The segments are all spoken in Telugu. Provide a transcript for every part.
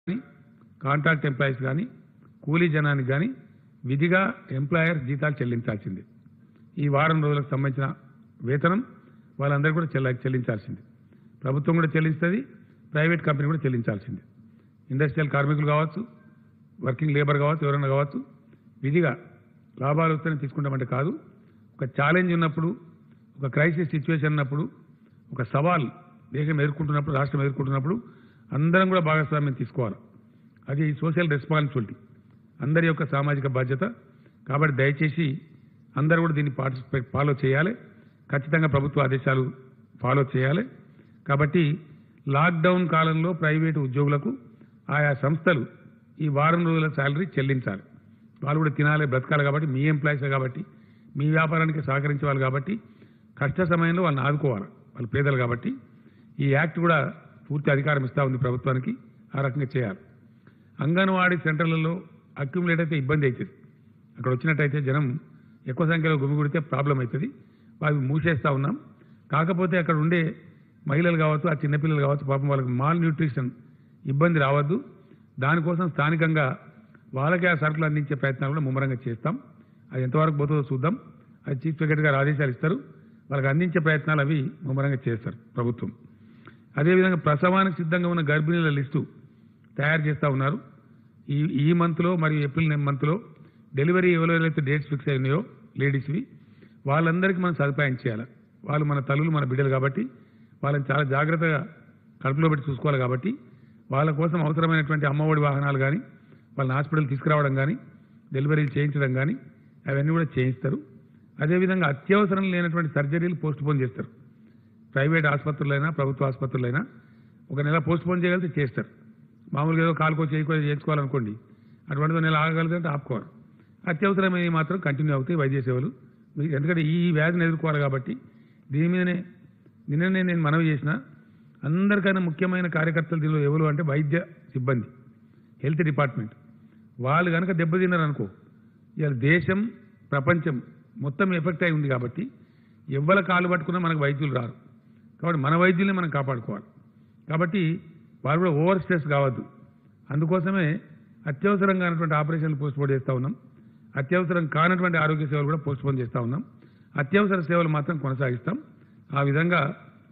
కాంట్రాక్ట్ ఎంప్లాయీస్ కానీ కూలీ జనానికి కానీ విధిగా ఎంప్లాయర్ జీతాలు చెల్లించాల్సిందే ఈ వారం రోజులకు సంబంధించిన వేతనం వాళ్ళందరూ కూడా చెల్ల చెల్లించాల్సిందే ప్రభుత్వం కూడా చెల్లిస్తుంది ప్రైవేట్ కంపెనీ కూడా చెల్లించాల్సిందే ఇండస్ట్రియల్ కార్మికులు కావచ్చు వర్కింగ్ లేబర్ కావచ్చు ఎవరైనా కావచ్చు విధిగా లాభాలు వస్తేనే తీసుకుంటామంటే కాదు ఒక ఛాలెంజ్ ఉన్నప్పుడు ఒక క్రైసిస్ సిచ్యువేషన్ ఉన్నప్పుడు ఒక సవాల్ దేశం ఎదుర్కొంటున్నప్పుడు రాష్ట్రం ఎదుర్కొంటున్నప్పుడు అందరం కూడా భాగస్వామ్యం తీసుకోవాలి అది సోషల్ రెస్పాన్సిబిలిటీ అందరి యొక్క సామాజిక బాధ్యత కాబట్టి దయచేసి అందరూ కూడా దీన్ని పార్టిసిపేట్ ఫాలో చేయాలి ఖచ్చితంగా ప్రభుత్వ ఆదేశాలు ఫాలో చేయాలి కాబట్టి లాక్డౌన్ కాలంలో ప్రైవేటు ఉద్యోగులకు ఆయా సంస్థలు ఈ వారం రోజుల శాలరీ చెల్లించాలి వాళ్ళు కూడా తినాలి బ్రతకాలి కాబట్టి మీ ఎంప్లాయీస్ కాబట్టి మీ వ్యాపారానికి సహకరించే వాళ్ళు కాబట్టి కష్ట సమయంలో వాళ్ళని ఆదుకోవాలి వాళ్ళు పేదలు కాబట్టి ఈ యాక్ట్ కూడా పూర్తి అధికారం ఇస్తా ఉంది ప్రభుత్వానికి ఆ రకంగా చేయాలి అంగన్వాడీ సెంటర్లలో అక్యుములేట్ అయితే ఇబ్బంది అవుతుంది అక్కడ వచ్చినట్టయితే జనం ఎక్కువ సంఖ్యలో గుమిగూడితే ప్రాబ్లం అవుతుంది అవి మూసేస్తా ఉన్నాం కాకపోతే అక్కడ ఉండే మహిళలు కావచ్చు ఆ చిన్నపిల్లలు కావచ్చు పాపం వాళ్ళకి మాల్ న్యూట్రిషన్ ఇబ్బంది రావద్దు దానికోసం స్థానికంగా వాళ్ళకే ఆ సరుకులు అందించే ప్రయత్నాలు కూడా ముమ్మరంగా చేస్తాం అది ఎంతవరకు పోతుందో చూద్దాం అది చీఫ్ సెక్రటరీ గారు ఆదేశాలు ఇస్తారు వాళ్ళకి అందించే ప్రయత్నాలు అవి ముమ్మరంగా చేస్తారు ప్రభుత్వం అదేవిధంగా ప్రసవానికి సిద్ధంగా ఉన్న గర్భిణీల లిస్టు తయారు చేస్తూ ఉన్నారు ఈ ఈ మంత్లో మరియు ఏప్రిల్ మంత్లో డెలివరీ ఎవరెవరైతే డేట్స్ ఫిక్స్ అయినాయో లేడీస్వి వాళ్ళందరికీ మనం సదుపాయం చేయాలి వాళ్ళు మన తల్లులు మన బిడ్డలు కాబట్టి వాళ్ళని చాలా జాగ్రత్తగా కడుపులో పెట్టి చూసుకోవాలి కాబట్టి వాళ్ళ కోసం అవసరమైనటువంటి అమ్మఒడి వాహనాలు కానీ వాళ్ళని హాస్పిటల్ తీసుకురావడం కానీ డెలివరీలు చేయించడం కానీ అవన్నీ కూడా చేయిస్తారు అదేవిధంగా అత్యవసరం లేనటువంటి సర్జరీలు పోస్ట్ పోన్ చేస్తారు ప్రైవేట్ ఆసుపత్రులైనా ప్రభుత్వ ఆసుపత్రులైనా ఒక నెల పోస్ట్ పోన్ చేయగలిగితే చేస్తారు మామూలుగా ఏదో కాలుకో చేయకో చేయించుకోవాలనుకోండి అటువంటి నెల ఆగగలిగితే ఆపుకోరు అత్యవసరమైనవి మాత్రం కంటిన్యూ అవుతాయి వైద్య సేవలు మీ- ఎందుకంటే ఈ వ్యాధిని ఎదుర్కోవాలి కాబట్టి దీని మీదనే నిన్ననే నేను మనవి చేసిన అందరికన్నా ముఖ్యమైన కార్యకర్తలు దీనిలో ఎవరు అంటే వైద్య సిబ్బంది హెల్త్ డిపార్ట్మెంట్ వాళ్ళు కనుక దెబ్బతిన్నారు అనుకో ఇవాళ దేశం ప్రపంచం మొత్తం ఎఫెక్ట్ అయి ఉంది కాబట్టి ఎవ్వల కాలు పట్టుకున్నా మనకు వైద్యులు రారు కాబట్టి మన వైద్యుల్ని మనం కాపాడుకోవాలి కాబట్టి వాళ్ళు కూడా ఓవర్ స్ట్రెస్ కావద్దు అందుకోసమే అత్యవసరం కానటువంటి ఆపరేషన్లు పోస్ట్ పోన్ చేస్తూ ఉన్నాం అత్యవసరం కానటువంటి ఆరోగ్య సేవలు కూడా పోస్ట్ పోన్ చేస్తూ ఉన్నాం అత్యవసర సేవలు మాత్రం కొనసాగిస్తాం ఆ విధంగా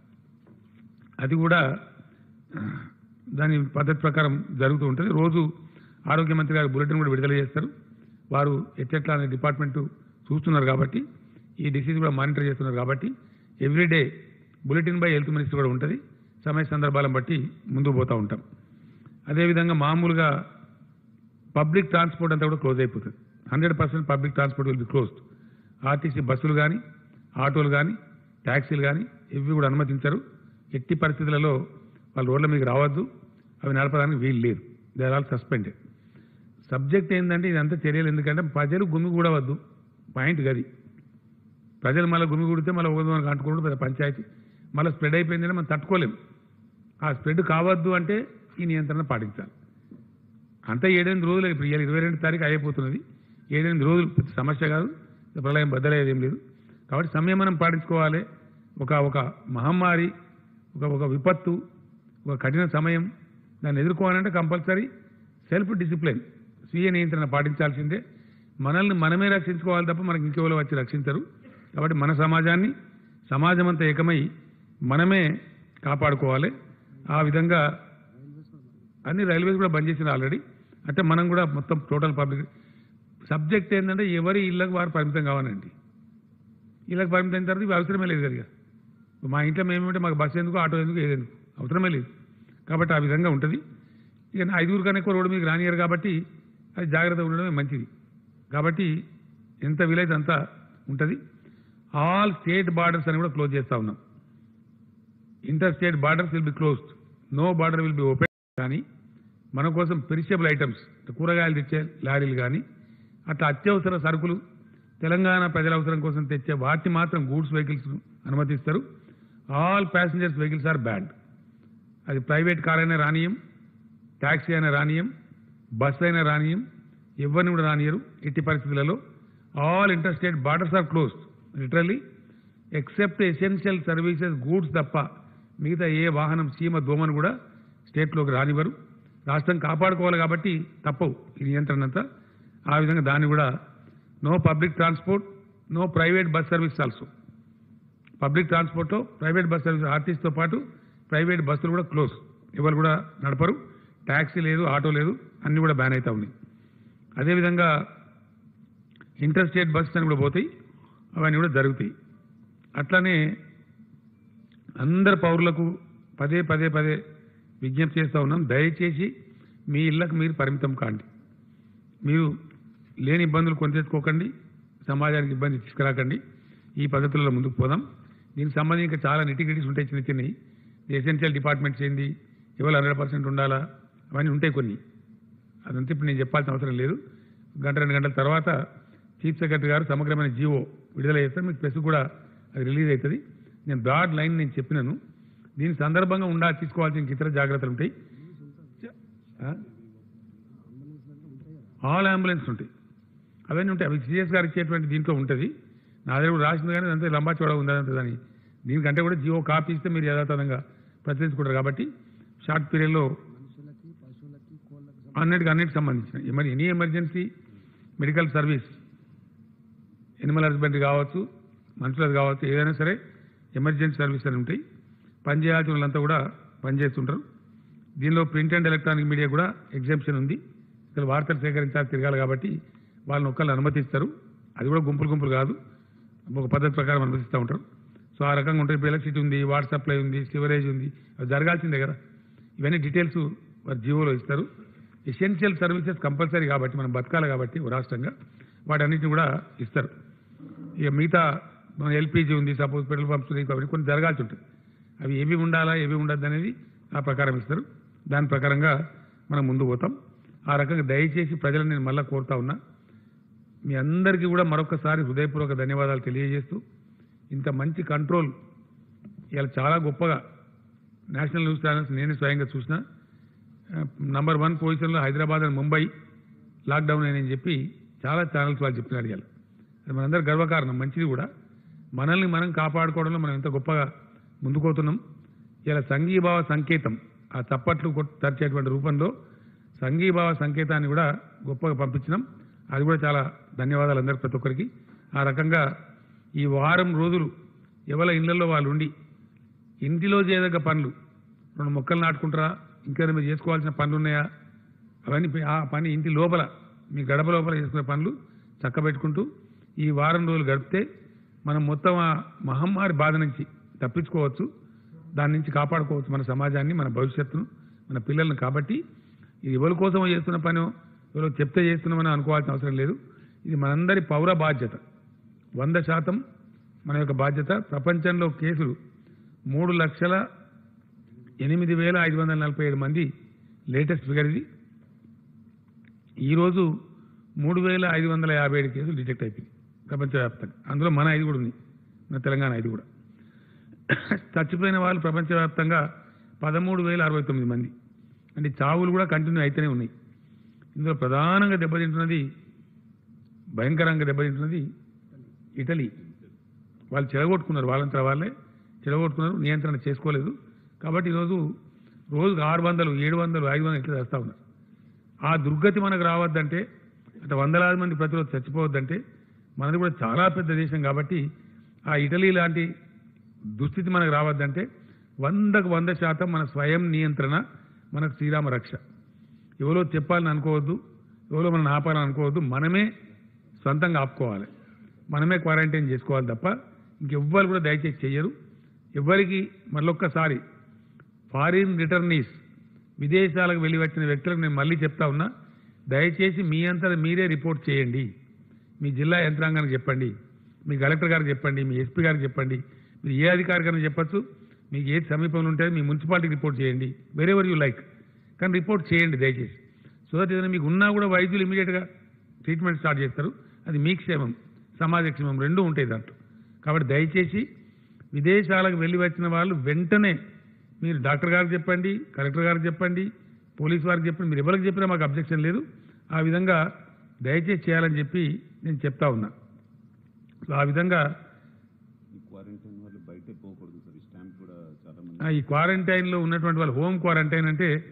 అది కూడా ఆ, దాని పద్ధతి ప్రకారం జరుగుతూ ఉంటుంది రోజు ఆరోగ్య మంత్రి గారు బులెటిన్ కూడా విడుదల చేస్తారు వారు ఎట్లెట్లా అనే డిపార్ట్మెంట్ చూస్తున్నారు కాబట్టి ఈ డిసీజ్ కూడా మానిటర్ చేస్తున్నారు కాబట్టి everyday bulletin by health minister కూడా ఉంటుంది సమయ సందర్భాలను బట్టి ముందుకు పోతూ ఉంటాం అదేవిధంగా మామూలుగా పబ్లిక్ ట్రాన్స్పోర్ట్ అంతా కూడా క్లోజ్ అయిపోతుంది hundred percent public transport will be closed RTC బస్సులు కానీ ఆటోలు కానీ ట్యాక్సీలు కానీ ఇవి కూడా అనుమతించరు ఎట్టి పరిస్థితులలో వాళ్ళు రోడ్ల మీకు రావద్దు అవి నడపడానికి వీలు లేదు they are all suspended subject ఏంటంటే ఇదంతా చర్యలు ఎందుకంటే ప్రజలు గుమిగూడవద్దు పాయింట్ గది ప్రజలు మళ్ళీ గుమిగూడితే మళ్ళీ ఒకదానికి అంటుకోవడం పెద్ద పంచాయతీ మళ్ళీ స్ప్రెడ్ అయిపోయిందంటే మనం తట్టుకోలేం ఆ స్ప్రెడ్ కావద్దు అంటే ఈ నియంత్రణ పాటించాలి అంతా ఏడెనిమిది రోజులు ఇప్పుడు ఇవాళ ఇరవై రెండు తారీఖు అయిపోతున్నది ఏడెనిమిది రోజులు పెద్ద సమస్య కాదు ప్రళయం బద్దలయ్యేది ఏం లేదు కాబట్టి సంయమనం పాటించుకోవాలి ఒక ఒక మహమ్మారి ఒక ఒక విపత్తు ఒక కఠిన సమయం దాన్ని ఎదుర్కోవాలంటే కంపల్సరీ సెల్ఫ్ డిసిప్లిన్ స్వీయ నియంత్రణ పాటించాల్సిందే మనల్ని మనమే రక్షించుకోవాలి తప్ప మనకి ఇంకెవరో వచ్చి రక్షించరు కాబట్టి మన సమాజాన్ని సమాజం అంతా ఏకమై మనమే కాపాడుకోవాలి ఆ విధంగా అన్ని రైల్వేస్ కూడా బంద్ చేసిన ఆల్రెడీ అంటే మనం కూడా మొత్తం టోటల్ పబ్లిక్ సబ్జెక్ట్ ఏంటంటే ఎవరి ఇళ్ళకి వారు పరిమితం కావాలండి ఇళ్ళకి పరిమితం అయిన తర్వాత ఇవి అవసరమే లేదు కదా ఇక. మా ఇంట్లో మేమేంటే మాకు బస్సు ఎందుకు ఆటో ఎందుకు ఏదెందుకు అవసరమే లేదు కాబట్టి ఆ విధంగా ఉంటుంది ఇక నా ఐదుగురు కన్నా ఎక్కువ రోడ్డు మీకు రానియరు కాబట్టి అది జాగ్రత్తగా ఉండడమే మంచిది కాబట్టి ఎంత వీలైతే అంత ఉంటుంది ఆల్ స్టేట్ బార్డర్స్ అని కూడా క్లోజ్ చేస్తూ ఉన్నాం inter state borders will be closed no border will be open కానీ మన కోసం పెరిషబుల్ ఐటమ్స్ కూరగాయలు తెచ్చే లారీలు కానీ అట్లా అత్యవసర సరుకులు తెలంగాణ ప్రజల అవసరం కోసం తెచ్చే వాటిని మాత్రం గూడ్స్ వెహికల్స్ అనుమతిస్తారు all passengers vehicles are banned అది ప్రైవేట్ కార్ అయినా రానియం ట్యాక్సీ అయినా రానియం బస్ అయినా రానియం ఎవరిని కూడా రానియరు ఎట్టి పరిస్థితులలో all inter state borders are closed literally except essential services goods తప్ప మిగతా ఏ వాహనం సీమ దోమను కూడా స్టేట్లోకి రానివ్వరు రాష్ట్రం కాపాడుకోవాలి కాబట్టి తప్పవు ఈ నియంత్రణ అంతా ఆ విధంగా దాన్ని కూడా no public transport no private bus service also public ట్రాన్స్పోర్ట్లో ప్రైవేట్ బస్ సర్వీస్ ఆర్టీసీతో పాటు ప్రైవేట్ బస్సులు కూడా క్లోజ్ ఎవరు కూడా నడపరు ట్యాక్సీ లేదు ఆటో లేదు అన్నీ కూడా బ్యాన్ అవుతా ఉన్నాయి అదేవిధంగా ఇంటర్ స్టేట్ బస్సు అని కూడా పోతాయి అవన్నీ కూడా జరుగుతాయి అట్లానే అందరు పౌరులకు పదే పదే పదే విజ్ఞప్తి చేస్తూ ఉన్నాం దయచేసి మీ ఇళ్ళకు మీరు పరిమితం కాండి మీరు లేని ఇబ్బందులు కొని తెచ్చుకోకండి సమాజానికి ఇబ్బంది తీసుకురాకండి ఈ పద్ధతుల్లో ముందుకు పోదాం దీనికి సంబంధించి ఇంకా చాలా నిటిగిటీస్ ఉంటాయి చిన్న చిన్నవి ఎసెన్షియల్ డిపార్ట్మెంట్స్ ఏంది ఎవరు హండ్రెడ్ పర్సెంట్ ఉండాలా అవన్నీ ఉంటాయి కొన్ని అదంతా ఇప్పుడు నేను చెప్పాల్సిన అవసరం లేదు గంట రెండు గంటల తర్వాత చీఫ్ సెక్రటరీ గారు సమగ్రమైన జీవో విడుదల చేస్తారు మీకు ప్రెస్ కూడా అది రిలీజ్ అవుతుంది నేను బ్రాడ్ లైన్ నేను చెప్పినాను దీని సందర్భంగా ఉండా తీసుకోవాల్సిన ఇంక ఇతర జాగ్రత్తలు ఉంటాయి ఆ? ఆల్ అంబులెన్స్ ఉంటాయి అవన్నీ ఉంటాయి అవి సిఎస్ గారు ఇచ్చేటువంటి దీంట్లో ఉంటుంది నా దగ్గర కూడా రాసింది కానీ అంతే లంబా చూడ ఉంది అదంతా దాని దీనికంటే కూడా జియో కాపీ ఇస్తే మీరు యథాతథంగా ప్రచురించుకుంటారు కాబట్టి షార్ట్ పీరియడ్లో అన్నిటికి అన్నిటికి సంబంధించిన మరి any emergency medical service animal husbandry కావచ్చు మనుషులది కావచ్చు ఏదైనా సరే ఎమర్జెన్సీ సర్వీస్ అని ఉంటాయి పనిచేయాల్సిన వాళ్ళంతా కూడా పనిచేస్తుంటారు దీనిలో ప్రింట్ అండ్ ఎలక్ట్రానిక్ మీడియా కూడా ఎగ్జామ్షన్ ఉంది ఇక్కడ వార్తలు సేకరించాలి తిరగాలి కాబట్టి వాళ్ళని ఒక్కళ్ళు అనుమతిస్తారు అది కూడా గుంపులు గుంపులు కాదు ఒక పద్ధతి ప్రకారం అనుమతిస్తూ ఉంటారు సో ఆ రకంగా ఉంటుంది ఇప్పుడు ఎలక్ట్రిసిటీ ఉంది వాటర్ సప్లై ఉంది సివరేజ్ ఉంది అది జరగాల్సిందే కదా ఇవన్నీ డీటెయిల్స్ వారి జీవోలో ఇస్తారు ఎసెన్షియల్ సర్వీసెస్ కంపల్సరీ కాబట్టి మనం బతకాలి కాబట్టి ఓ రాష్ట్రంగా వాటన్నిటిని కూడా ఇస్తారు ఇక మిగతా మన ఎల్పిజి ఉంది సపోజ్ పెట్రోల్ పంప్స్ ఉన్నాయి కాబట్టి కొన్ని జరగాల్సి ఉంటుంది అవి ఏవి ఉండాలా ఏవి ఉండద్దు అనేది ఆ ప్రకారం ఇస్తారు దాని ప్రకారంగా మనం ముందు పోతాం ఆ రకంగా దయచేసి ప్రజలను నేను మళ్ళీ కోరుతా ఉన్నా మీ అందరికీ కూడా మరొకసారి హృదయపూర్వక ధన్యవాదాలు తెలియజేస్తూ ఇంత మంచి కంట్రోల్ ఇలా చాలా గొప్పగా నేషనల్ న్యూస్ ఛానల్స్ నేను స్వయంగా చూసిన నంబర్ వన్ పొజిషన్లో హైదరాబాద్ అండ్ ముంబై లాక్డౌన్ అని చెప్పి చాలా ఛానల్స్ వాళ్ళు చెప్పినారు ఇవాళ అది మనందరి గర్వకారణం మంచిది కూడా మనల్ని మనం కాపాడుకోవడంలో మనం ఎంత గొప్పగా ముందుకోతున్నాం ఇలా సంఘీభావ సంకేతం ఆ చప్పట్లు కొట్- తరిచేటువంటి రూపంలో సంఘీభావ సంకేతాన్ని కూడా గొప్పగా పంపించినాం అది కూడా చాలా ధన్యవాదాలు అందరికి ప్రతి ఒక్కరికి ఆ రకంగా ఈ వారం రోజులు ఎవరి ఇళ్లలో వాళ్ళు ఉండి ఇంటిలో చేయదగ్గ పనులు రెండు మొక్కలు నాటుకుంటారా ఇంకేమైనా మీరు చేసుకోవాల్సిన పనులు ఉన్నాయా అవన్నీ పే- ఆ పని ఇంటి లోపల మీ గడప లోపల చేసుకునే పనులు చక్కబెట్టుకుంటూ ఈ వారం రోజులు గడిపితే మనం మొత్తం ఆ మహమ్మారి బాధ నుంచి తప్పించుకోవచ్చు దాని నుంచి కాపాడుకోవచ్చు మన సమాజాన్ని మన భవిష్యత్తును మన పిల్లల్ని కాబట్టి ఇది ఎవరి కోసం చేస్తున్న పని ఎవరో చెప్తే చేస్తున్నామని అనుకోవాల్సిన అవసరం లేదు ఇది మనందరి పౌర బాధ్యత వంద శాతం మన యొక్క బాధ్యత ప్రపంచంలో కేసులు మూడు లక్షల ఎనిమిది వేల ఐదు వందల నలభై ఏడు మంది లేటెస్ట్ ఫిగర్ ఇది ఈరోజు మూడు వేల ఐదు వందల యాభై ఏడు కేసులు డిటెక్ట్ అయిపోయింది ప్రపంచవ్యాప్తంగా అందులో మన ఐదు కూడా ఉంది మన తెలంగాణ ఐదు కూడా చచ్చిపోయిన వాళ్ళు ప్రపంచవ్యాప్తంగా పదమూడు వేల అరవై తొమ్మిది మంది అంటే చావులు కూడా కంటిన్యూ అయితేనే ఉన్నాయి ఇందులో ప్రధానంగా దెబ్బతింటున్నది భయంకరంగా దెబ్బతింటున్నది ఇటలీ వాళ్ళు చెడగొట్టుకున్నారు వాళ్ళంతా వాళ్ళే చెడగొట్టుకున్నారు నియంత్రణ చేసుకోలేదు కాబట్టి ఈరోజు రోజుకు ఆరు వందలు ఏడు వందలు ఐదు వందలు ఇట్లా చేస్తూ ఉన్నారు ఆ దుర్గతి మనకు రావద్దంటే అంటే వందలాది మంది ప్రతిరోజు చచ్చిపోవద్దంటే మనది కూడా చాలా పెద్ద దేశం కాబట్టి ఆ ఇటలీ లాంటి దుస్థితి మనకు రావద్దంటే వందకు వంద శాతం మన స్వయం నియంత్రణ మనకు శ్రీరామ రక్ష ఎవరో చెప్పాలని అనుకోవద్దు ఎవరో మనం ఆపాలని అనుకోవద్దు మనమే సొంతంగా ఆపుకోవాలి మనమే క్వారంటైన్ చేసుకోవాలి తప్ప ఇంకెవ్వరు కూడా దయచేసి చెయ్యరు ఎవ్వరికి మళ్ళొక్కసారి ఫారిన్ రిటర్నీస్ విదేశాలకు వెళ్ళి వచ్చిన వ్యక్తులకు నేను మళ్ళీ చెప్తా ఉన్నా దయచేసి మీ అంతటా మీరే రిపోర్ట్ చేయండి మీ జిల్లా యంత్రాంగానికి చెప్పండి మీ కలెక్టర్ గారికి చెప్పండి మీ ఎస్పీ గారికి చెప్పండి మీరు ఏ అధికారికైనా చెప్పొచ్చు మీకు ఏది సమీపంలో ఉంటే మీ మున్సిపాలిటీకి రిపోర్ట్ చేయండి వెరెవర్ యూ లైక్ కానీ రిపోర్ట్ చేయండి దయచేసి సో దట్ ఏదైనా మీకు ఉన్నా కూడా వైద్యులు ఇమీడియట్గా ట్రీట్మెంట్ స్టార్ట్ చేస్తారు అది మీ క్షేమం సమాజ క్షేమం రెండూ ఉంటాయి దాంట్లో కాబట్టి దయచేసి విదేశాలకు వెళ్ళి వచ్చిన వాళ్ళు వెంటనే మీరు డాక్టర్ గారికి చెప్పండి కలెక్టర్ గారికి చెప్పండి పోలీస్ వారికి చెప్పండి మీరు ఎవరికి చెప్పినా మాకు అబ్జెక్షన్ లేదు ఆ విధంగా దయచేసి చేయాలని చెప్పి నేను చెప్తా ఉన్నా సో ఆ విధంగా ఈ క్వారంటైన్ వాళ్ళు బయటే పోకూడదు సార్ ఈ స్టాంప్ కూడా చాలా మంది ఆ, ఈ క్వారంటైన్లో ఉన్నటువంటి వాళ్ళు హోమ్ క్వారంటైన్ అంటే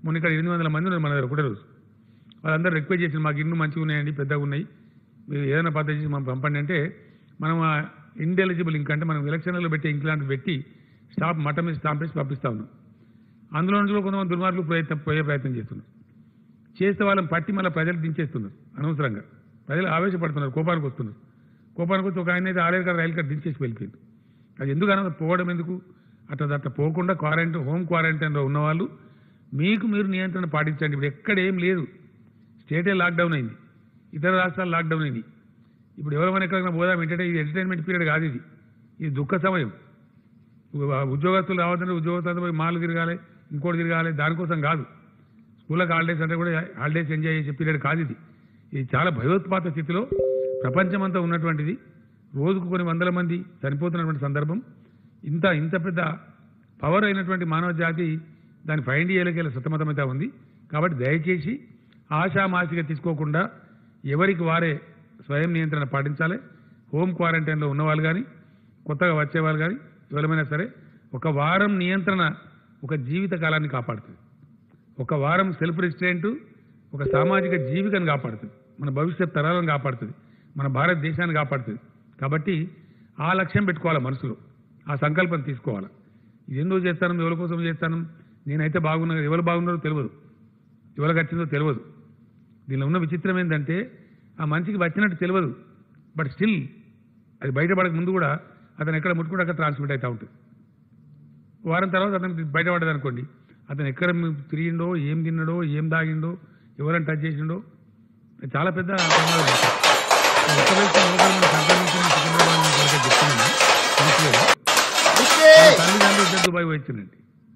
మొన్న ఇక్కడ ఎనిమిది వందల మంది ఉన్నారు మన దగ్గర ఒకటే రోజు వాళ్ళందరూ రిక్వెస్ట్ చేసి మాకు ఇల్లు మంచిగా ఉన్నాయండి పెద్దగా ఉన్నాయి మీరు ఏదైనా పద్ధతి చేసి మనం పంపండి అంటే మనం ఇండెలిజిబుల్ ఇంక్ అంటే మనం ఎలక్షన్లలో పెట్టి ఇంక్ లాంటివి పెట్టి స్టాప్ మట్టం మీద స్టాంప్ వేసి పంపిస్తా ఉన్నాం అందులో నుంచి కూడా కొంతమంది దుర్మార్గులు ప్రయత్నం పోయే ప్రయత్నం చేస్తున్నారు చేస్తే వాళ్ళని పట్టి మళ్ళీ ప్రజలు దించేస్తున్నారు అనవసరంగా ప్రజలు ఆవేశపడుతున్నారు కోపానికి వస్తున్నారు కోపానికి వచ్చి ఒక ఆయన అయితే ఆరేరు కాడ రైలు కాడ దించేసి వెళ్ళిపోయింది అది ఎందుకు అనవసరం పోవడం ఎందుకు అట్లా అట్లా పోకుండా క్వారంటైన్ హోమ్ క్వారంటైన్లో ఉన్నవాళ్ళు మీకు మీరు నియంత్రణ పాటించండి ఇప్పుడు ఎక్కడ ఏం లేదు స్టేటే లాక్డౌన్ అయింది ఇతర రాష్ట్రాలు లాక్డౌన్ అయింది ఇప్పుడు ఎవరైనా ఎక్కడికైనా పోదాం ఏంటంటే ఇది ఎంటర్టైన్మెంట్ పీరియడ్ కాదు ఇది ఇది దుఃఖ సమయం ఉ- ఉద్యోగస్తులు రావద్దంటే ఉద్యోగస్తులు పోయి మాలు తిరగాలి ఇంకోటి తిరగాలి దానికోసం కాదు స్కూళ్ళకి హాలిడేస్ అంటే కూడా హాలిడేస్ ఎంజాయ్ చేసే పీరియడ్ కాదు ఇది ఇది చాలా భయోత్పాత స్థితిలో ప్రపంచమంతా ఉన్నటువంటిది రోజుకు కొన్ని వందల మంది చనిపోతున్నటువంటి సందర్భం ఇంత ఇంత పెద్ద పవర్ అయినటువంటి మానవ జాతి దాని ఫైండ్ చేయలేకెళ్ళి సతమతమైతే ఉంది కాబట్టి దయచేసి ఆశామాసిగా తీసుకోకుండా ఎవరికి వారే స్వయం నియంత్రణ పాటించాలి హోమ్ క్వారంటైన్లో ఉన్నవాళ్ళు కానీ కొత్తగా వచ్చేవాళ్ళు కానీ ఎవరైనా సరే ఒక వారం నియంత్రణ ఒక జీవిత కాలాన్ని కాపాడుతుంది ఒక వారం సెల్ఫ్ రిస్ట్రెయింట్ ఒక సామాజిక జీవికను కాపాడుతుంది మన భవిష్యత్ తరాలను కాపాడుతుంది మన భారతదేశాన్ని కాపాడుతుంది కాబట్టి ఆ లక్ష్యం పెట్టుకోవాలి మనసులో ఆ సంకల్పం తీసుకోవాలి ఇది ఎందుకు చేస్తాను ఎవరి కోసం చేస్తాను నేనైతే బాగున్నా ఎవరు బాగున్నారో తెలియదు ఎవరికి వచ్చిందో తెలియదు దీనిలో ఉన్న విచిత్రం ఏంటంటే ఆ మనిషికి వచ్చినట్టు తెలియదు బట్ స్టిల్ అది బయటపడక ముందు కూడా అతను ఎక్కడ ముట్టుకుంటే అక్కడ ట్రాన్స్మిట్ అవుతూ ఉంటుంది వారం తర్వాత అతనికి బయటపడ్డది అనుకోండి అతను ఎక్కడ తిరిగిండో ఏం తిన్నాడో ఏం తాగిండో ఎవరైనా టచ్ చేసిండో చాలా పెద్ద ప్రమాదం ఇది. ఒక వ్యక్తి లోపల మన సంక్రమించిన సికింద్రాబాద్ నుంచి ఒకటి చెప్తున్నాను తెలుసులేదు. వాళ్ళ తల్లిదండ్రులు ఇద్దరు దుబాయ్ పోయి వచ్చిందండి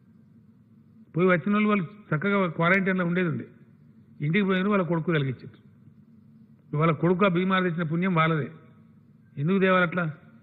పోయి వచ్చిన వాళ్ళు వాళ్ళు చక్కగా క్వారంటైన్లో ఉండేది ఉండే ఇంటికి పోయిన వాళ్ళ కొడుకు కలిగించారు వాళ్ళ కొడుకు ఆ బీమార్ తెచ్చిన పుణ్యం వాళ్ళదే ఎందుకు దేవాలి అట్లా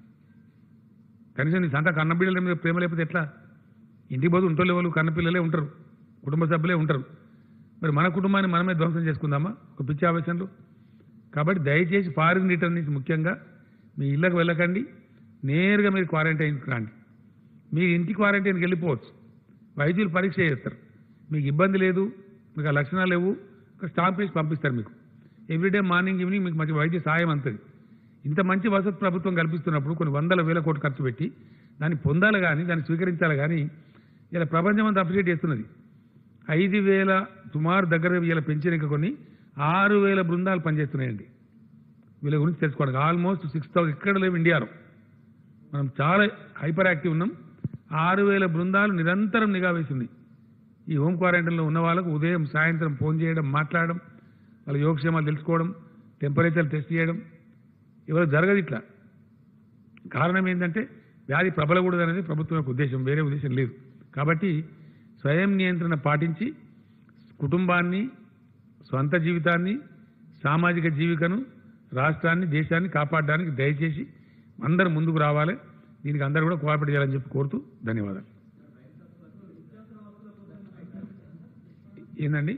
కనీసం నీ సంత కన్నబిడ్డల మీద ప్రేమ లేకపోతే ఎట్లా ఇంటికి పోతే ఉంటోళ్ళు వాళ్ళు కన్నపిల్లలే ఉంటారు కుటుంబ సభ్యులే ఉంటారు మరి మన కుటుంబాన్ని మనమే ధ్వంసం చేసుకుందామా ఒక పిచ్చి ఆవేశంలో కాబట్టి దయచేసి ఫారిన్ రిటర్న్ నుంచి ముఖ్యంగా మీ ఇళ్ళకి వెళ్ళకండి నేరుగా మీరు క్వారంటైన్కి రండి మీరు ఇంటి క్వారంటైన్కి వెళ్ళిపోవచ్చు వైద్యులు పరీక్ష చేస్తారు మీకు ఇబ్బంది లేదు మీకు ఆ లక్షణాలు లేవు ఒక స్టాంప్ వేసి పంపిస్తారు మీకు ఎవ్రీడే మార్నింగ్ ఈవినింగ్ మీకు మంచి వైద్య సాయం అంతది ఇంత మంచి వసతి ప్రభుత్వం కల్పిస్తున్నప్పుడు కొన్ని వందల వేల కోట్లు ఖర్చు పెట్టి దాన్ని పొందాలి కానీ దాన్ని స్వీకరించాలి కానీ ఇలా ప్రపంచం అంతా అప్రిషియేట్ చేస్తున్నది ఐదు వేల సుమారు దగ్గర వీళ్ళ పెంచిన ఇంకా కొన్ని ఆరు వేల బృందాలు పనిచేస్తున్నాయండి వీళ్ళ గురించి తెలుసుకోవడానికి ఆల్మోస్ట్ సిక్స్ థౌసండ్ ఇక్కడ లేవు ఇండియాలో మనం చాలా హైపర్ యాక్టివ్ ఉన్నాం ఆరు వేల బృందాలు నిరంతరం నిఘా వేసింది ఈ హోమ్ క్వారంటైన్లో ఉన్న వాళ్ళకు ఉదయం సాయంత్రం ఫోన్ చేయడం మాట్లాడడం వాళ్ళ యోగక్షేమాలు తెలుసుకోవడం టెంపరేచర్ టెస్ట్ చేయడం ఎవరు జరగదు ఇట్లా కారణం ఏంటంటే వ్యాధి ప్రబలకూడదు అనేది ప్రభుత్వం యొక్క ఉద్దేశం వేరే ఉద్దేశం లేదు కాబట్టి స్వయం నియంత్రణ పాటించి కుటుంబాన్ని స్వంత జీవితాన్ని సామాజిక జీవికను రాష్ట్రాన్ని దేశాన్ని కాపాడడానికి దయచేసి అందరూ ముందుకు రావాలి దీనికి అందరూ కూడా కోఆపరేట్ చేయాలని చెప్పి కోరుతూ ధన్యవాదాలు ఏందండి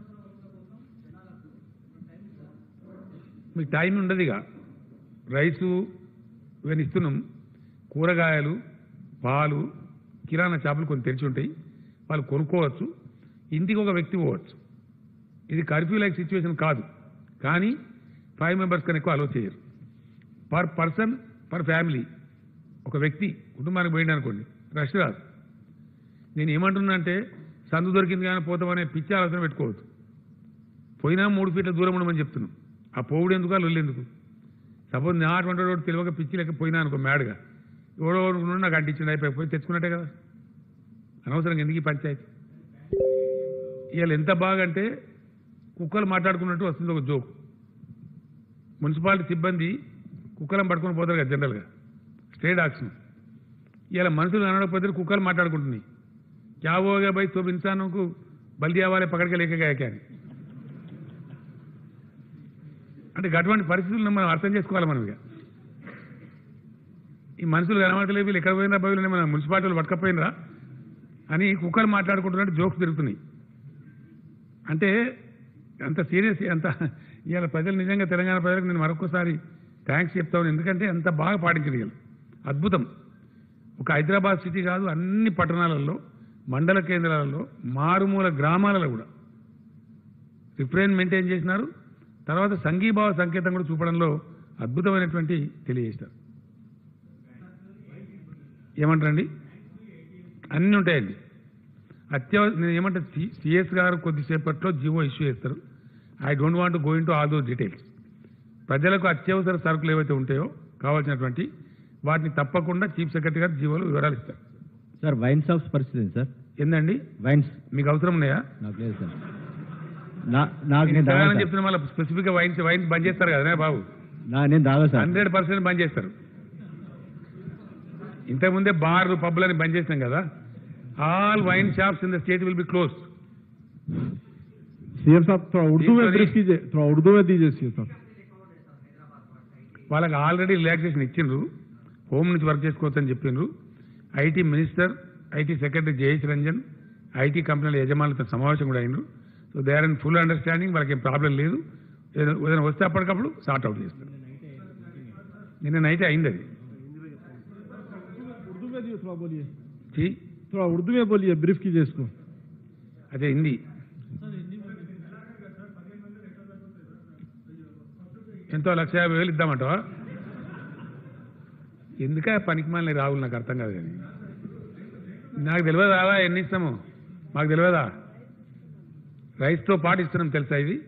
మీకు టైం ఉండదు ఇక రైసు ఇవన్నీ ఇస్తున్నాం కూరగాయలు పాలు కిరాణా షాపులు కొన్ని తెరిచి ఉంటాయి వాళ్ళు కొనుక్కోవచ్చు ఇంటికి ఒక వ్యక్తి పోవచ్చు ఇది కర్ఫ్యూ లైక్ సిచ్యువేషన్ కాదు కానీ ఫైవ్ మెంబర్స్ కన్నా ఎక్కువ అలో చేయరు పర్ పర్సన్ పర్ ఫ్యామిలీ ఒక వ్యక్తి కుటుంబానికి పోయింది అనుకోండి రష్ రాదు నేను ఏమంటున్నా అంటే సందు దొరికింది కానీ పోతామనే పిచ్చి ఆలోచన పెట్టుకోవద్దు పోయినా మూడు ఫీట్ల దూరం ఉండమని చెప్తున్నాం ఆ పోవుడు ఎందుకు ఆ లొల్లి ఎందుకు సపోజ్ నా అటువంటి వాడు తెలియక పిచ్చి లెక్క పోయినా అనుకో మ్యాడ్గా ఎవడో అనుకున్నాడు నాకు అంటించింది అయిపోయి పోయి తెచ్చుకున్నట్టే కదా అనవసరంగా ఎందుకు ఈ పంచాయతీ ఇవాళ ఎంత బాగా అంటే కుక్కలు మాట్లాడుకున్నట్టు వస్తుంది ఒక జోక్ మున్సిపాలిటీ సిబ్బంది కుక్కలను పట్టుకొని పోతారు కదా జనరల్గా స్టే డాగ్స్ ఇలా మనుషులు కనడకపోతే కుక్కలు మాట్లాడుకుంటున్నాయి క్యా హోగా బై తో ఇన్సాన్కు బల్ది అవ్వాలి పక్కడికి లేక అని అంటే అటువంటి పరిస్థితులను మనం అర్థం చేసుకోవాలి మనం ఇక ఈ మనుషులు కనబడలేదు వీళ్ళు ఎక్కడ పోయినా బయలు మన మున్సిపాలిటీలు పట్టకపోయినరా అని కుక్కలు మాట్లాడుకుంటున్నట్టు జోక్స్ తిరుగుతున్నాయి అంటే అంత సీరియస్ అంత ఇవాళ ప్రజలు నిజంగా తెలంగాణ ప్రజలకు నేను మరొకసారి థ్యాంక్స్ చెప్తాను ఎందుకంటే అంత బాగా పాటించగలిగారు అద్భుతం ఒక హైదరాబాద్ సిటీ కాదు అన్ని పట్టణాలలో మండల కేంద్రాలలో మారుమూల గ్రామాలలో కూడా రిఫ్రెయిన్ మెయింటైన్ చేసినారు తర్వాత సంఘీభావ సంకేతం కూడా చూపడంలో అద్భుతమైనటువంటి తెలియజేశారు ఏమంటారండి అన్నీ ఉంటాయండి అత్యవ నేను ఏమంటే సిఎస్ గారు కొద్దిసేపట్లో జీవో ఇష్యూ చేస్తారు I don't want go into all those details ప్రజలకు అత్యవసర సరుకులు ఏవైతే ఉంటాయో కావాల్సినటువంటి వాటిని తప్పకుండా చీఫ్ సెక్రటరీ గారు జీవోలు వివరాలు ఇస్తారు సార్ వైన్ షాప్స్ పరిస్థితి ఏంటి సార్ ఏందండి వైన్స్ మీకు అవసరం ఉన్నాయా నాకు లేదు సార్ నా నాకు నేను ఇంతగానో తాగా సార్. చెప్తున్నా మళ్ళీ స్పెసిఫిక్ గా వైన్స్ వైన్స్ బంద్ చేస్తారు కదా బాబు నా నేను తాగా సార్ హండ్రెడ్ పర్సెంట్ బంద్ చేస్తారు ఇంతకుముందే బార్లు పబ్లని బంద్ చేసినాం కదా all wine shops in the state will be close CM साहब थोड़ा उर्दू में Sorry. ब्रीफ कीजिए थोड़ा उर्दू में दीजिए सीएम साहब వాళ్ళకి ఆల్రెడీ రిలాక్సేషన్ ఇచ్చిండ్రు హోమ్ నుంచి వర్క్ చేసుకోవచ్చని చెప్పిండ్రు IT minister IT secretary Jayesh Ranjan IT కంపెనీల యజమానులతో సమావేశం కూడా అయినరు so they are in full understanding వాళ్ళకి ఏం ప్రాబ్లం లేదు ఏదైనా ఏదైనా వస్తే అప్పటికప్పుడు సార్ట్ అవుట్ చేస్తారు నిన్న నైట్ అయింది అది उर्दू में दिए थोड़ा बोलिए చీ थोड़ा उर्दू में बोलिए ब्रीफ कीजिए इसको అదే హిందీ ఎంతో లక్ష యాభై వేలు ఇద్దామంటావా ఎందుక పనికి మాలిన రావులు నాకు అర్థం కాదు కానీ నాకు తెలియదా అలా ఎన్ని ఇస్తాము మాకు తెలియదా రైస్తో పాటు ఇస్తున్నాం తెలుసా ఇది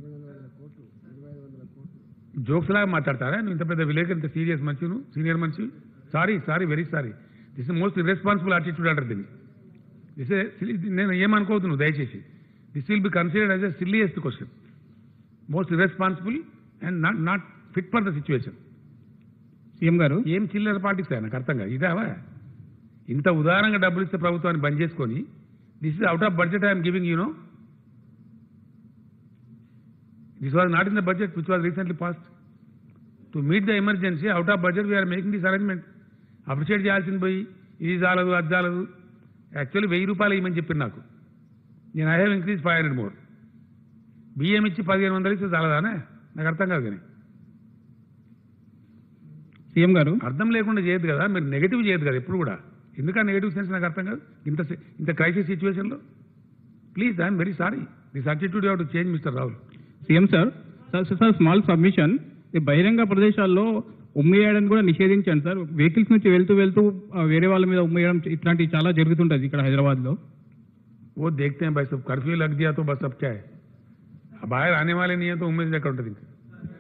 జోక్స్ లాగా మాట్లాడతారా నువ్వు ఇంత పెద్ద విలేజ్ ఇంత సీరియస్ మనిషి నువ్వు సీనియర్ మనిషి sorry sorry very sorry this most irresponsible attitude అంటారు దీన్ని దిస్ నేను ఏమనుకోవద్దు నువ్వు దయచేసి this will be considered as a silliest question most irresponsible and not not fit for the situation CM గారు ఏం చిల్లర పాలిటిక్స్ నాకు అర్థం కాదు ఇదావా ఇంత ఉదారంగా డబ్బులు ఇస్తే ప్రభుత్వాన్ని బంద్ చేసుకొని this is out of budget I'm giving you no this was not in the budget which was recently passed to meet the emergency out of budget we're making this arrangement appreciate చేయాల్సింది పోయి ఇది చాలదు అది చాలదు యాక్చువల్లీ వెయ్యి రూపాయలు ఇవ్వమని చెప్పింది నాకు నేను I have increase five hundred more బియ్యం ఇచ్చి పదిహేను వందలు ఇస్తే చాలదానే నాకు అర్థం కాదు కానీ సీఎం గారు అర్థం లేకుండా చేయదు కదా మీరు నెగిటివ్ చేయదు కదా ఎప్పుడు కూడా ఎందుక నెగిటివ్ సెన్స్ నాకు అర్థం కాదు ఇంత se- ఇంత క్రైసిస్ సిచ్యువేషన్లో please I'm very sorry this attitude you to change mister Rahul CM sir sir sir small submission ఈ బహిరంగ ప్రదేశాల్లో ఉమ్మేయడానికి కూడా నిషేధించాను సార్ వెహికల్స్ నుంచి వెళ్తూ వెళ్తూ ఆ, వేరే వాళ్ళ మీద ఉమ్మేయడం ఇట్లాంటివి చాలా జరుగుతుంటుంది ఇక్కడ హైదరాబాద్లో वो देखते हैं भाई सब कर्फ्यू लग दिया तो बस अब क्या है अब बाहर आने वाले नहीं है तो उम्मीद ఎక్కడ ఉంటుంది ఇంకా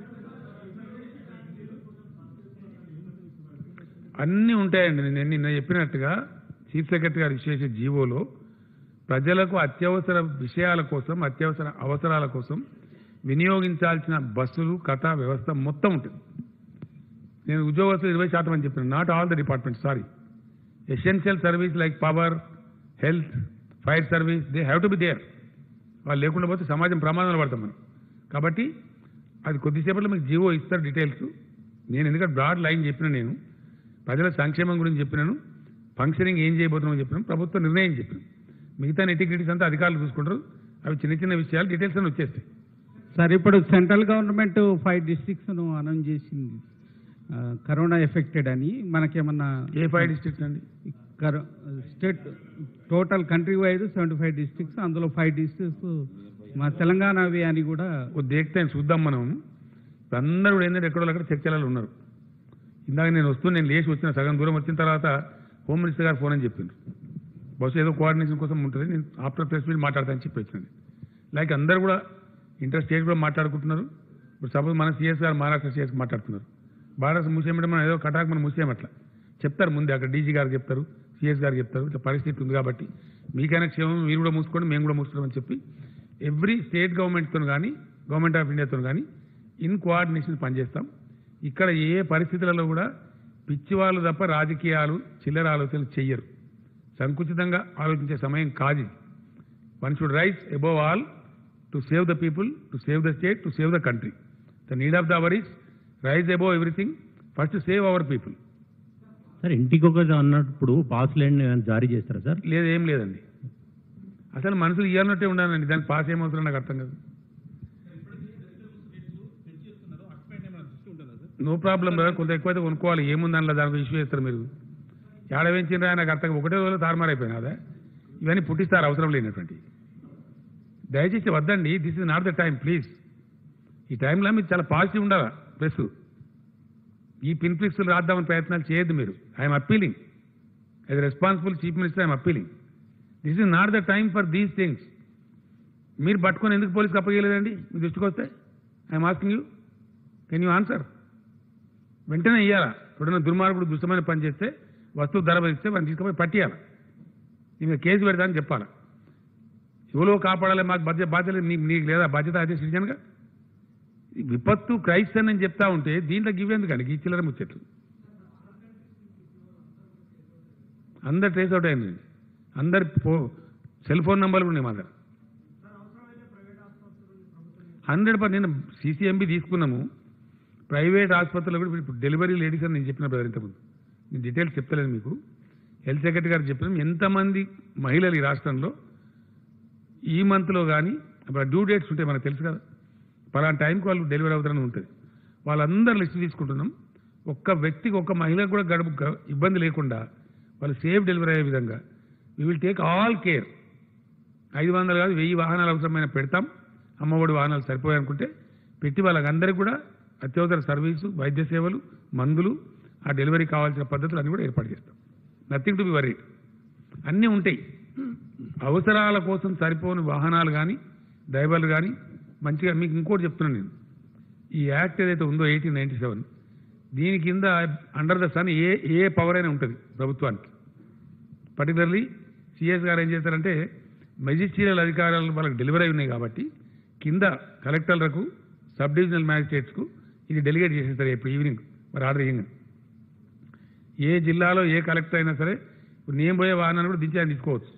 అన్నీ ఉంటాయండి నేను నిన్న చెప్పినట్టుగా చీఫ్ సెక్రటరీ గారు విశేష జీవోలో ప్రజలకు అత్యవసర విషయాల కోసం అత్యవసర అవసరాల కోసం వినియోగించాల్సిన బస్సులు కథ వ్యవస్థ మొత్తం ఉంటుంది నేను ఉద్యోగస్తులు ఇరవై శాతం అని చెప్పాను not all the department sorry essential service like power health fire service they have to be there వాళ్ళు లేకుండా పోతే సమాజం ప్రమాదంలో పడతాం మనం కాబట్టి అది కొద్దిసేపట్లో మీకు జీవో ఇస్తారు డీటెయిల్స్ నేను ఎందుకంటే బ్రాడ్ లైన్ చెప్పిన నేను ప్రజల సంక్షేమం గురించి చెప్పినాను ఫంక్షనింగ్ ఏం చేయబోతున్నామో చెప్పినాను ప్రభుత్వ నిర్ణయం చెప్పినాను మిగతా నెటిగ్రిటీస్ అంతా అధికారులు చూసుకుంటారు అవి చిన్న చిన్న విషయాలు డీటెయిల్స్ అని వచ్చేస్తాయి సార్ ఇప్పుడు సెంట్రల్ గవర్నమెంట్ ఫైవ్ డిస్ట్రిక్ట్స్ను అనౌన్స్ చేసింది ఆ, కరోనా ఎఫెక్టెడ్ అని మనకేమన్నా ఏ ఫైవ్ డిస్ట్రిక్ట్స్ అండి కరో state total country wide seventy five districts అందులో ఫైవ్ డిస్ట్రిక్ట్స్ మా తెలంగాణవి అని కూడా కొద్ది దేక్తే చూద్దాం మనం ఇప్పుడు అందరూ కూడా ఏంటంటే ఎక్కడో అక్కడ చర్చలలో ఉన్నారు ఇందాక నేను వస్తూ నేను లేచి వచ్చిన సగం దూరం వచ్చిన తర్వాత హోమ్ మినిస్టర్ గారు ఫోన్ అని చెప్పిండ్రు బహుశా ఏదో కోఆర్డినేషన్ కోసం ఉంటుంది నేను ఆఫ్టర్ ప్రెస్ మీట్ మాట్లాడతానని చెప్పి వచ్చింది లైక్ అందరూ కూడా ఇంటర్ స్టేట్ కూడా మాట్లాడుకుంటున్నారు ఇప్పుడు సపోజ్ మన సీఎస్ గారు మహారాష్ట్ర సీఎస్ మాట్లాడుతున్నారు మహారాష్ట్ర మూసేయమంటే మనం ఏదో కటాక్ మనం మూసేయమట్లా చెప్తారు ముందే అక్కడ డీజీ గారు చెప్తారు సిఎస్ గారు చెప్తారు ఇట్లా పరిస్థితి ఉంది కాబట్టి మీకైనా క్షేమం మీరు కూడా మూసుకోండి మేము కూడా మూసుకున్నామని చెప్పి ఎవ్రీ స్టేట్ గవర్నమెంట్తో కానీ గవర్నమెంట్ ఆఫ్ ఇండియాతో కానీ ఇన్ కోఆర్డినేషన్ పనిచేస్తాం ఇక్కడ ఏ పరిస్థితులలో కూడా పిచ్చి వాళ్ళు తప్ప రాజకీయాలు చిల్లర ఆలోచనలు చెయ్యరు సంకుచితంగా ఆలోచించే సమయం కాదు ఇది one should rise above all to save the people to save the state to save the country the need of the hour is rise above everything first save our people sir ఇంటికొకటి అన్నప్పుడు పాస్ లేని జారీ చేస్తారా సార్ లేదు ఏం లేదండి అసలు మనుషులు ఇవ్వాలన్నట్టే ఉండాలండి దానికి పాస్ ఏమవుతుందో నాకు అర్థం కాదు నో ప్రాబ్లం బ్రదర్ కొంత ఎక్కువైతే కొనుక్కోవాలి ఏముంది అందులో దానికి ఇష్యూ చేస్తారు మీరు ఏడ వేయించిండ్రా నాకు అర్థం ఒకటే రోజులు తారుమారైపోయినా అదే ఇవన్నీ పుట్టిస్తారు అవసరం లేనటువంటి దయచేసి వద్దండి this is not the time please ఈ టైంలో మీరు చాలా పాజిటివ్ ఉండాలా ప్రెస్ ఈ పిన్ ఫ్లిక్స్లు రాద్దామని ప్రయత్నాలు చేయొద్దు మీరు I'm appealing as responsible chief minister I'm appealing this is not the time for these things మీరు పట్టుకొని ఎందుకు పోలీసుకి అప్పగలేదండి మీ దృష్టికి వస్తే I'm asking you can you answer వెంటనే ఇయ్యాలా ఎప్పుడైనా దుర్మార్గుడు దుష్టమైన పని చేస్తే వస్తువు ధర భరిస్తే వాడిని తీసుకుపోయి పట్టియాలి ఇంకా కేసు పెడతా అని చెప్పాలి ఎవరో కాపాడాలి మాకు బాధ్యత బాధ్యత లేదు. నీ- నీకు లేదా బాధ్యత అదే సిటిజన్గా ఈ విపత్తు క్రైస్ట్ అని నేను చెప్తా ఉంటే దీంట్లో గివ్వేందుకండి ఈ చిల్లర ముచ్చట్లు అందరు ట్రేస్ అవుట్ అయింది అందరి ఫో సెల్ ఫోన్ నంబర్లు ఉన్నాయి మా దగ్గర హండ్రెడ్ పర్సెంట్ నేను సీసీఎంబీ తీసుకున్నాము ప్రైవేట్ ఆసుపత్రుల్లో కూడా ఇప్పుడు డెలివరీ లేడీస్ అని నేను చెప్పిన బ్రదర్ ఇంతకుముందు నేను డీటెయిల్స్ చెప్తలేదు మీకు హెల్త్ సెక్రటరీ గారు చెప్పిన ఎంతమంది మహిళలు ఈ రాష్ట్రంలో ఈ మంత్లో కానీ అప్పుడు డ్యూ డేట్స్ ఉంటాయి మనకు తెలుసు కదా పలానా టైంకి వాళ్ళు డెలివరీ అవుతారని ఉంటుంది వాళ్ళందరూ లిస్ట్ తీసుకుంటున్నాం ఒక్క వ్యక్తికి ఒక్క మహిళకు కూడా గడుపు గ- ఇబ్బంది లేకుండా వాళ్ళు సేఫ్ డెలివరీ అయ్యే విధంగా we will take all care ఐదు వందలు కాదు వెయ్యి వాహనాలు అవసరమైన పెడతాం అమ్మఒడి వాహనాలు సరిపోయాయి అనుకుంటే పెట్టి వాళ్ళకందరికీ కూడా అత్యవసర సర్వీసు వైద్య సేవలు మందులు ఆ డెలివరీ కావాల్సిన పద్ధతులు అన్ని కూడా ఏర్పాటు చేస్తాం నథింగ్ టు బి వరీడ్ అన్నీ ఉంటాయి అవసరాల కోసం సరిపోని వాహనాలు కానీ డ్రైవర్లు కానీ మంచిగా మీకు ఇంకోటి చెప్తున్నాను నేను ఈ యాక్ట్ ఏదైతే ఉందో ఎయిటీన్ నైన్టీ సెవెన్ దీని కింద అండర్ ద సన్ ఏ ఏ పవర్ అయినా ఉంటుంది ప్రభుత్వానికి పర్టికులర్లీ సిఎస్ గారు ఏం చేస్తారంటే మెజిస్ట్రియల్ అధికారాలు వాళ్ళకి డెలివరీ అయి ఉన్నాయి కాబట్టి కింద కలెక్టర్లకు సబ్ డివిజనల్ మ్యాజిస్ట్రేట్స్కు ఇది డెలిగేట్ చేసేస్తారు ఇప్పుడు ఈవినింగ్ మరి ఆర్డర్ చేయండి ఏ జిల్లాలో ఏ కలెక్టర్ అయినా సరే ఇప్పుడు నేను పోయే వాహనాన్ని కూడా దించి ఆయన తీసుకోవచ్చు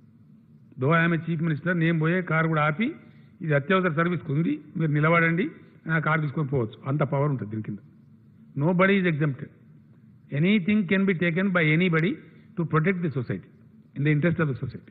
దో ఆమె చీఫ్ మినిస్టర్ నేను పోయే కారు కూడా ఆపి ఇది అత్యవసర సర్వీస్కి ఉంది మీరు నిలబడండి ఆ కారు తీసుకొని పోవచ్చు అంత పవర్ ఉంటుంది దీని కింద nobody is exempted anything can be taken by anybody to protect the society in the interest of the society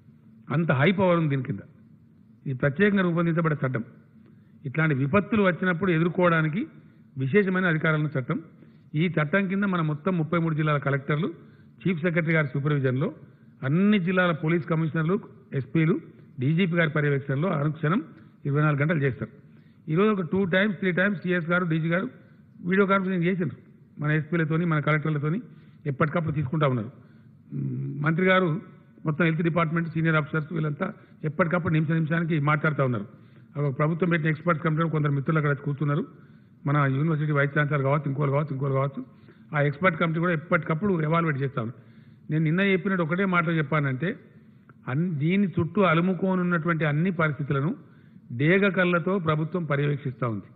అంత హై పవర్ ఉంది దీని కింద ఇది ప్రత్యేకంగా రూపొందించబడే చట్టం ఇట్లాంటి విపత్తులు వచ్చినప్పుడు ఎదుర్కోవడానికి విశేషమైన అధికారాలను చట్టం ఈ చట్టం కింద మన మొత్తం ముప్పై మూడు జిల్లాల కలెక్టర్లు చీఫ్ సెక్రటరీ గారి సూపర్విజన్లో అన్ని జిల్లాల పోలీస్ కమిషనర్లు ఎస్పీలు డీజీపీ గారి పర్యవేక్షణలో అనుక్షణం ఇరవై నాలుగు గంటలు చేస్తారు ఈరోజు ఒక two times three times CS గారు డీజీ గారు వీడియో కాన్ఫరెన్స్ చేసిండ్రు మన ఎస్పీలతోని మన కలెక్టర్లతోని ఎప్పటికప్పుడు తీసుకుంటా ఉన్నారు మ్, మంత్రి గారు మొత్తం హెల్త్ డిపార్ట్మెంట్ సీనియర్ ఆఫీసర్స్ వీళ్ళంతా ఎప్పటికప్పుడు నిమిష నిమిషానికి మాట్లాడుతూ ఉన్నారు ఒక ప్రభుత్వం పెట్టిన ఎక్స్పర్ట్ కమిటీలో కొందరు మిత్రులు అక్కడ కూర్చున్నారు మన యూనివర్సిటీ వైస్ ఛాన్సలర్ కావచ్చు ఇంకోరు కావచ్చు ఇంకోరు కావచ్చు ఆ ఎక్స్పర్ట్ కమిటీ కూడా ఎప్పటికప్పుడు ఎవాల్యుయేట్ చేస్తాను నేను నిన్న చెప్పినట్టు ఒకటే మాట చెప్పానంటే అన్ దీని చుట్టూ అలుముకోనున్నటువంటి అన్ని పరిస్థితులను డేగ కళ్ళతో ప్రభుత్వం పర్యవేక్షిస్తూ ఉంది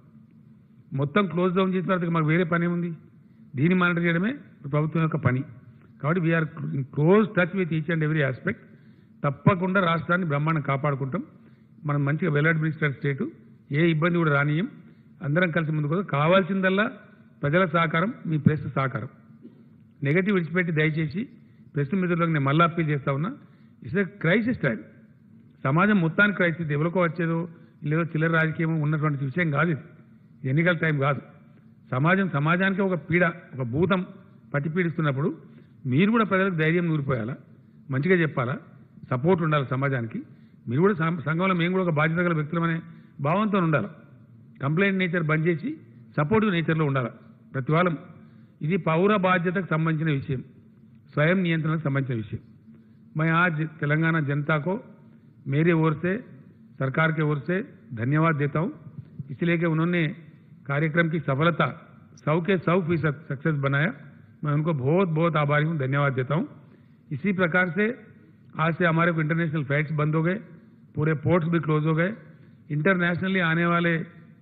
మొత్తం క్లోజ్ డౌన్ చేసిన తర్వాత మాకు వేరే పని ఉంది దీన్ని మానిటర్ చేయడమే ప్రభుత్వం యొక్క పని కాబట్టి we're close touch with each and every aspect తప్పకుండా రాష్ట్రాన్ని బ్రహ్మాండం కాపాడుకుంటాం మనం మంచిగా వెల్ అడ్మినిస్ట్రేట్ స్టేటు ఏ ఇబ్బంది కూడా రానియం అందరం కలిసి ముందుకు పోదాం. కావాల్సిందల్లా ప్రజల సహకారం మీ ప్రెస్ సహకారం నెగటివ్ విడిచిపెట్టి దయచేసి ప్రెస్ మిత్రులకు నేను మళ్ళీ అప్పీల్ చేస్తా ఉన్నా ఇట్స్ ఎ క్రైసిస్ టైం సమాజం మొత్తానికి క్రైసిస్ ఎవరికో వచ్చేదో లేదో చిల్లర రాజకీయం ఉన్నటువంటి విషయం కాదు ఇది ఎన్నికల టైం కాదు సమాజం సమాజానికి ఒక పీడ ఒక భూతం పట్టి పీడిస్తున్నప్పుడు మీరు కూడా ప్రజలకు ధైర్యం నూరిపోయాలా మంచిగా చెప్పాలా సపోర్ట్ ఉండాలి సమాజానికి మీరు కూడా సం- సంఘంలో మేము కూడా ఒక బాధ్యత గల వ్యక్తులమనే భావంతో ఉండాలి కంప్లైంట్ నేచర్ బంద్ చేసి సపోర్టివ్ నేచర్లో ఉండాలి ప్రతి వాళ్ళం ఇది పౌర బాధ్యతకు సంబంధించిన విషయం స్వయం నియంత్రణకు సంబంధించిన విషయం मैं आज तेलंगाना जनता को मेरे ओर से सरकार के ओर से धन्यवाद देता हूं इसलिए कि उन्होंने कार्यक्रम की सफलता सौ के सौ फीसद सक्सेस बनाया मैं उनको बहुत बहुत आभारी हूं धन्यवाद देता हूं इसी प्रकार से आज से हमारे को इंटरनेशनल फ्लाइट्स बंद हो गए पूरे पोर्ट्स भी क्लोज हो गए इंटरनेशनली आने वाले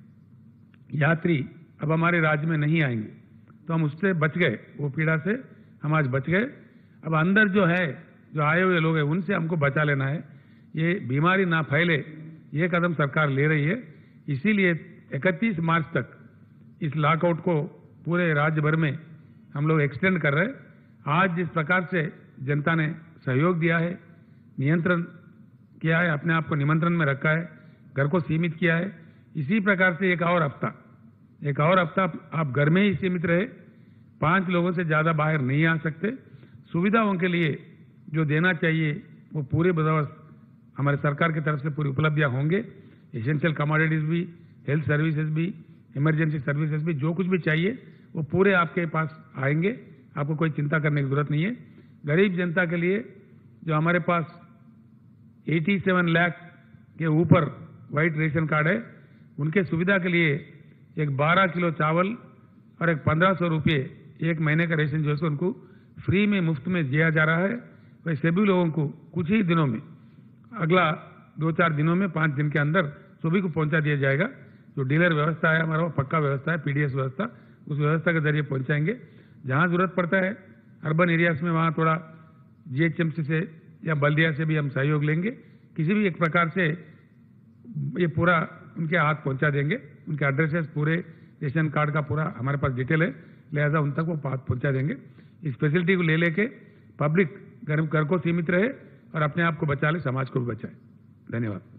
यात्री अब हमारे राज्य में नहीं आएंगे तो हम उससे बच गए वो पीड़ा से हम आज बच गए अब अंदर जो है जो आए हुए लोग हैं उनसे हमको बचा लेना है ये बीमारी ना फैले ये कदम सरकार ले रही है इसीलिए 31 मार्च तक इस लॉकआउट को पूरे राज्य भर में हम लोग एक्सटेंड कर रहे हैं आज जिस प्रकार से जनता ने सहयोग दिया है नियंत्रण किया है अपने आप को निमंत्रण में रखा है घर को सीमित किया है इसी प्रकार से एक और हफ्ता एक और हफ्ता आप घर में ही सीमित रहे पांच लोगों से ज्यादा बाहर नहीं आ सकते सुविधाओं के लिए जो देना चाहिए वो पूरे बंदोबस्त हमारे सरकार की तरफ से पूरी उपलब्धियां होंगे एसेंशियल कमोडिटीज भी हेल्थ सर्विसेज भी इमरजेंसी सर्विसेज भी जो कुछ भी चाहिए वो पूरे आपके पास आएंगे आपको कोई चिंता करने की जरूरत नहीं है गरीब जनता के लिए जो हमारे पास 87 लाख के ऊपर वाइट रेशन कार्ड है उनके सुविधा के लिए एक 12 किलो चावल और एक पंद्रह सौ रुपये एक महीने का रेशन जो है सो उनको फ्री में मुफ्त में दिया जा रहा है वैसे सभी लोगों को कुछ ही दिनों में अगला दो चार दिनों में पांच दिन के अंदर सभी को पहुंचा दिया जाएगा जो डीलर व्यवस्था है हमारा वो पक्का व्यवस्था है पीडीएस व्यवस्था उस व्यवस्था के जरिए पहुंचाएंगे जहां जरूरत पड़ता है अर्बन एरियाज में वहां थोड़ा जीएचएमसी से या बल्दिया से भी हम सहयोग लेंगे किसी भी एक प्रकार से ये पूरा उनके हाथ पहुंचा देंगे उनके एड्रेसेस पूरे रेशन कार्ड का पूरा हमारे पास डिटेल है लिहाजा उन तक वो बात पहुंचा देंगे इस फैसिलिटी को ले लेके पब्लिक घर घर को सीमित रहे और अपने आप को बचा ले समाज को भी बचाए धन्यवाद